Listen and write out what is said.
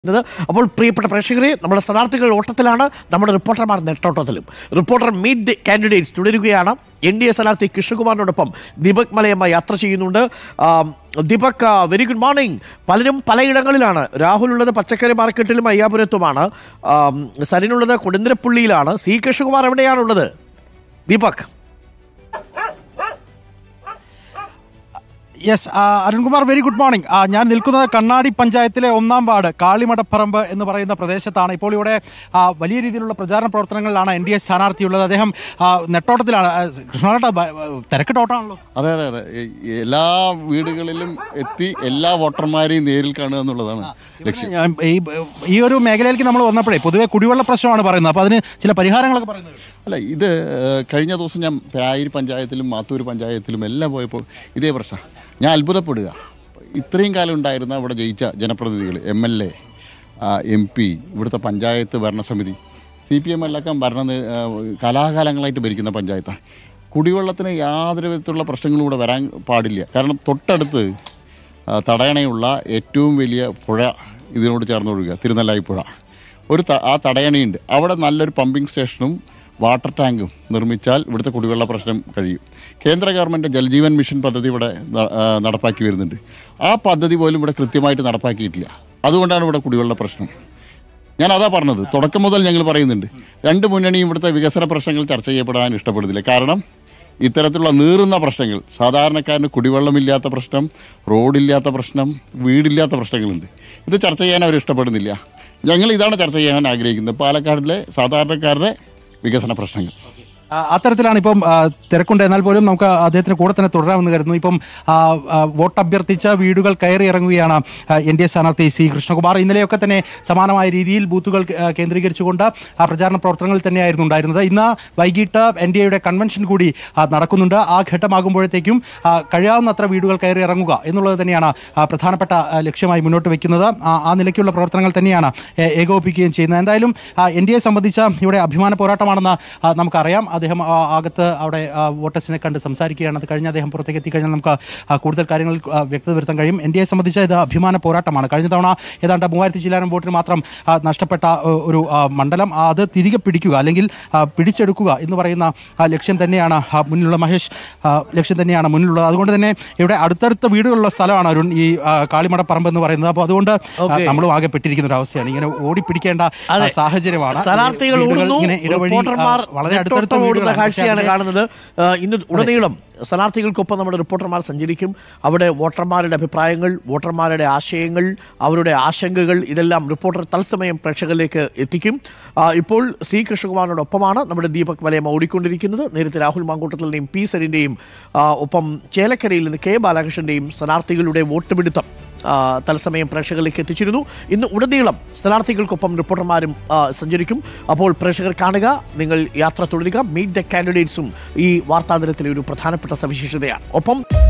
ഇത് അപ്പോൾ പ്രിയപ്പെട്ട പ്രേക്ഷകരെ നമ്മുടെ സ്ഥാനാർത്ഥികൾ ഓട്ടത്തിലാണ് നമ്മുടെ റിപ്പോർട്ടർമാർ നെട്ടോട്ടത്തിലും റിപ്പോർട്ടർ മീറ്റ് ദി കാൻഡിഡേറ്റ്സ് തുടരുകയാണ് എൻ ഡി എ സ്ഥാനാർത്ഥി കൃഷ്ണകുമാറിനോടൊപ്പം ദീപക് മലയമ്മ യാത്ര ചെയ്യുന്നുണ്ട് ആം, ദീപക് വെരി ഗുഡ് മോർണിംഗ് പലരും പലയിടങ്ങളിലാണ് രാഹുൽ ഉള്ളത് പച്ചക്കറി മാർക്കറ്റിലും അയ്യാപുരത്തുമാണ് ആം, സരിനുള്ളത് കൊടുന്തിരപ്പള്ളിയിലാണ് സി കൃഷ്ണകുമാർ എവിടെയാണുള്ളത് Deepak yes Arunkumar very good morning ഞാൻ നിൽക്കുന്നത് കണ്ണാടി പഞ്ചായത്തിലെ ഒന്നാം വാർഡ് കാളിമടപ്പറമ്പ് എന്ന് പറയുന്ന പ്രദേശത്താണ് ഇപ്പോൾ ഇവിടെ ആ, വലിയ രീതിയിലുള്ള പ്രചാരണ പ്രവർത്തനങ്ങളിലാണ് എൻ ഡി എ സ്ഥാനാർത്ഥിയുള്ളത് അദ്ദേഹം ആ, നെട്ടോട്ടത്തിലാണ് ആ, കൃഷ്ണനാട്ട തിരക്കിട്ടോട്ടാണല്ലോ അതെ അതെ അതെ ഈ- ഈ എല്ലാ വീടുകളിലും എത്തി എല്ലാ വോട്ടർമാരെയും നേരിൽ കാണുക എന്നുള്ളതാണ് ലക്ഷ്യം ഞാൻ ഈ ഈ ഒരു മേഖലയിലേക്ക് നമ്മൾ വന്നപ്പോഴേ പൊതുവെ കുടിവെള്ള പ്രശ്നമാണ് പറയുന്നത് അപ്പോൾ അതിന് ചില പരിഹാരങ്ങളൊക്കെ പറയുന്നത് അല്ല ഇത് ഏഹ്, കഴിഞ്ഞ ദിവസം ഞാൻ പ്രായൂർ പഞ്ചായത്തിലും മാത്തൂർ പഞ്ചായത്തിലും എല്ലാം പോയപ്പോൾ ഇതേ പ്രശ്നം ഞാൻ അത്ഭുതപ്പെടുക ഇത്രയും കാലം ഉണ്ടായിരുന്ന ഇവിടെ ജയിച്ച ജനപ്രതിനിധികൾ M L A M P ഇവിടുത്തെ പഞ്ചായത്ത് ഭരണസമിതി സി പി എം എല്ലാം ഭരണ നേ- ഏഹ്, കാലാകാലങ്ങളായിട്ട് ഭരിക്കുന്ന പഞ്ചായത്താണ് കുടിവെള്ളത്തിന് യാതൊരു വിധത്തിലുള്ള പ്രശ്നങ്ങളും ഇവിടെ വരാൻ പാടില്ല കാരണം തൊട്ടടുത്ത് ആ, തടയണയുള്ള ഏറ്റവും വലിയ പുഴ ഇതിനോട് ചേർന്നൊഴുകുക തിരുനെല്ലായി പുഴ ഒരു ത- ആ തടയണയുണ്ട് അവിടെ നല്ലൊരു പമ്പിംഗ് സ്റ്റേഷനും വാട്ടർ ടാങ്കും നിർമ്മിച്ചാൽ ഇവിടുത്തെ കുടിവെള്ള പ്രശ്നം കഴിയും കേന്ദ്ര ഗവൺമെൻറ് ജൽജീവൻ മിഷൻ പദ്ധതി ഇവിടെ ന- ആ, നടപ്പാക്കി വരുന്നുണ്ട് ആ പദ്ധതി പോലും ഇവിടെ കൃത്യമായിട്ട് നടപ്പാക്കിയിട്ടില്ല അതുകൊണ്ടാണ് ഇവിടെ കുടിവെള്ള പ്രശ്നം ഞാൻ അതാ പറഞ്ഞത് തുടക്കം മുതൽ ഞങ്ങൾ പറയുന്നുണ്ട് രണ്ട് മുന്നണിയും ഇവിടുത്തെ വികസന പ്രശ്നങ്ങൾ ചർച്ച ചെയ്യപ്പെടാൻ ഇഷ്ടപ്പെടുന്നില്ല കാരണം ഇത്തരത്തിലുള്ള നീറുന്ന പ്രശ്നങ്ങൾ സാധാരണക്കാരന് കുടിവെള്ളമില്ലാത്ത പ്രശ്നം റോഡില്ലാത്ത പ്രശ്നം വീടില്ലാത്ത പ്രശ്നങ്ങളുണ്ട് ഇത് ചർച്ച ചെയ്യാൻ അവർ ഇഷ്ടപ്പെടുന്നില്ല ഞങ്ങൾ ഇതാണ് ചർച്ച ചെയ്യാൻ ആഗ്രഹിക്കുന്നത് പാലക്കാടിലെ സാധാരണക്കാരുടെ വികസന പ്രശ്നങ്ങൾ ആ, അത്തരത്തിലാണ് ഇപ്പം ആ, തിരക്കുണ്ട് എന്നാൽ പോലും നമുക്ക് അദ്ദേഹത്തിന് കൂടെ തന്നെ തുടരാമെന്ന് കരുതുന്നു ഇപ്പം ആ, ആ, വോട്ട് അഭ്യർത്ഥിച്ച വീടുകൾ കയറി ഇറങ്ങുകയാണ് എൻ ഡി എ സ്ഥാനാർത്ഥി സി കൃഷ്ണകുമാർ ഇന്നലെയൊക്കെ തന്നെ സമാനമായ രീതിയിൽ ബൂത്തുകൾ ആ, കേന്ദ്രീകരിച്ചുകൊണ്ട് ആ പ്രചാരണ പ്രവർത്തനങ്ങളിൽ തന്നെയായിരുന്നു ഉണ്ടായിരുന്നത് ഇന്ന് വൈകിട്ട് എൻ ഡി എയുടെ കൺവെൻഷൻ കൂടി ആ, നടക്കുന്നുണ്ട് ആ ഘട്ടമാകുമ്പോഴത്തേക്കും ആ, കഴിയാവുന്നത്ര വീടുകൾ കയറി ഇറങ്ങുക എന്നുള്ളത് തന്നെയാണ് ആ, പ്രധാനപ്പെട്ട ആ, ലക്ഷ്യമായി മുന്നോട്ട് വയ്ക്കുന്നത് ആ ആ നിലയ്ക്കുള്ള പ്രവർത്തനങ്ങൾ തന്നെയാണ് ഏ- ഏകോപിപ്പിക്കുകയും ചെയ്യുന്നത് എന്തായാലും എൻ ഡി എ സംബന്ധിച്ച ഇവിടെ അഭിമാന പോരാട്ടമാണെന്ന് ആ, നമുക്കറിയാം അദ്ദേഹം ആ, അകത്ത് അവിടെ ആ, വോട്ടേഴ്സിനെ കണ്ട് സംസാരിക്കുകയാണ് അത് കഴിഞ്ഞ് അദ്ദേഹം പുറത്തേക്ക് എത്തിക്കഴിഞ്ഞാൽ നമുക്ക് ആ, കൂടുതൽ കാര്യങ്ങളിൽ ആ, വ്യക്തത വരുത്താൻ കഴിയും എൻ ഡി എ സംബന്ധിച്ച ഇത് അഭിമാന പോരാട്ടമാണ് കഴിഞ്ഞ തവണ ഏതാണ്ട് മൂവായിരത്തി ചില്ലാനം വോട്ടിന് മാത്രം ആ, നഷ്ടപ്പെട്ട ആ, ഒരു ആ, മണ്ഡലം ആ, അത് തിരികെ പിടിക്കുക അല്ലെങ്കിൽ ആ, പിടിച്ചെടുക്കുക എന്ന് പറയുന്ന ആ, ലക്ഷ്യം തന്നെയാണ് ആ, മുന്നിലുള്ള മഹേഷ് ആ, ലക്ഷ്യം തന്നെയാണ് മുന്നിലുള്ളത് അതുകൊണ്ട് തന്നെ ഇവിടെ അടുത്തടുത്ത വീടുകളുള്ള സ്ഥലമാണ് അരുൺ ഈ ആ, കാളിമടപ്പറമ്പ് എന്ന് പറയുന്നത് അപ്പോൾ അതുകൊണ്ട് ആ, Okay. നമ്മളും ആകെ പെട്ടിരിക്കുന്ന ഒരു അവസ്ഥയാണ് ഇങ്ങനെ ഓടിപ്പിടിക്കേണ്ട ആ, അതെ. സാഹചര്യമാണ് സ്ഥാനാർത്ഥികൾ വീടുകൾ ഓടുന്നു ഇങ്ങനെ ഇടവഴി, ആ, റിപ്പോർട്ടർമാർ വളരെ അടുത്തടുത്ത നെട്ടോട്ടം ഓടുന്ന വീടുകളാണ്. പക്ഷേ കാഴ്ചയാണ് അതിലെ- കാണുന്നത് ആ, ഇന്ന് ഉടനീളം സ്ഥാനാർത്ഥികൾക്കൊപ്പം നമ്മുടെ റിപ്പോർട്ടർമാർ സഞ്ചരിക്കും അവിടെ വോട്ടർമാരുടെ അഭിപ്രായങ്ങൾ വോട്ടർമാരുടെ ആശയങ്ങൾ അവരുടെ ആശങ്കകൾ ഇതെല്ലാം റിപ്പോർട്ടർ തത്സമയം പ്രേക്ഷകരിലേക്ക് എത്തിക്കും ആ, ഇപ്പോൾ സി കൃഷ്ണകുമാറിനോടൊപ്പമാണ് നമ്മുടെ ദീപക് വലയം ഓടിക്കൊണ്ടിരിക്കുന്നത് നേരത്തെ രാഹുൽ മാങ്കൂട്ടത്തിലിൻ്റെയും പി സരിൻ്റെയും ഒപ്പം ചേലക്കരയിൽ നിന്ന് കെ ബാലകൃഷ്ണൻ്റെയും സ്ഥാനാർത്ഥികളുടെ വോട്ട് പിടുത്തം ആ, തത്സമയം പ്രേക്ഷകരിലേക്ക് എത്തിച്ചിരുന്നു ഇന്ന് ഉടനീളം സ്ഥാനാർത്ഥികൾക്കൊപ്പം റിപ്പോർട്ടർമാരും ആ, സഞ്ചരിക്കും അപ്പോൾ പ്രേക്ഷകർ കാണുക നിങ്ങൾ യാത്ര തുടരുക മീറ്റ് ദ കാൻഡിഡേറ്റ്സും ഈ വാർത്താദിനത്തിലെ ഒരു പ്രധാനപ്പെട്ട സവിശേഷതയാണ് ഒപ്പം